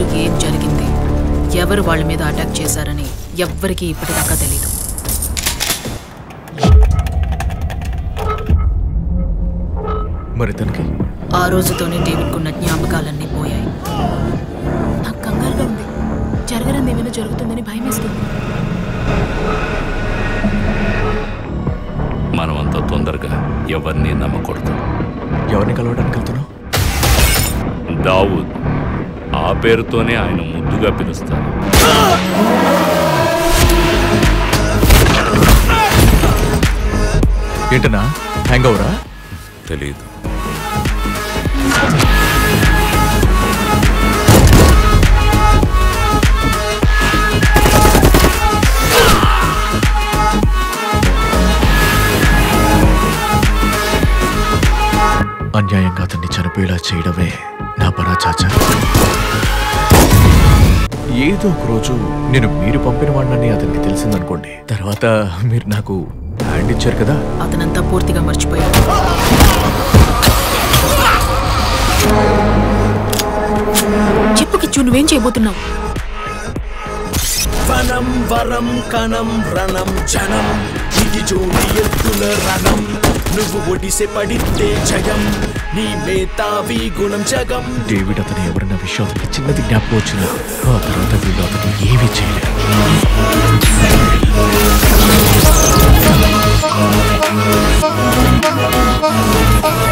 రోజు ఏం జరిగింది ఎవరు వాళ్ళ మీద అటాక్ చేశారని ఎవ్వరికీ ఇప్పటిదాకా తెలీదు మరి తనకి ఆ రోజుతోనే డేవిడ్కున్న జ్ఞాపకాలన్నీ పోయాయి నాకు కంగారుగా ఉంది జరగరంది ఏమైనా జరుగుతుందని భయం వేస్తుంది మనం అంత తొందరగా ఎవరిని నమ్మకూడదు ఎవరిని కలవడానికి వెళ్తున్నావు దావూద్ ఆ పేరుతోనే ఆయన ముద్దుగా పిలుస్తారు ఏంటన్నా హ్యాంగ్ అవరా తెలీదు అన్యాయంగా అతన్ని చనిపోయేలా చేయడమే నా పనా చాచా ఏదో ఒక రోజు నేను మీరు పంపిన వాడినని అతనికి తెలిసిందనుకోండి తర్వాత మీరు నాకు హ్యాండ్ ఇచ్చారు కదా అతనంతా పూర్తిగా మర్చిపోయాడు చెప్పు కిచ్చు నువ్వేం చేయబోతున్నావు వనం వరం కణం రణం జనం ఇది జోడి ఎత్తుల రణం నువ్వు ఒడిసె పడితే జయం నీ మేతావి గుణం జగం డేవిడ్ అతను ఎవరన్న విషయం అతనికి చిన్నది జ్ఞాపకం వచ్చిన ఆ తర్వాత వీళ్ళు అతను ఏమీ చేయలేరు Thank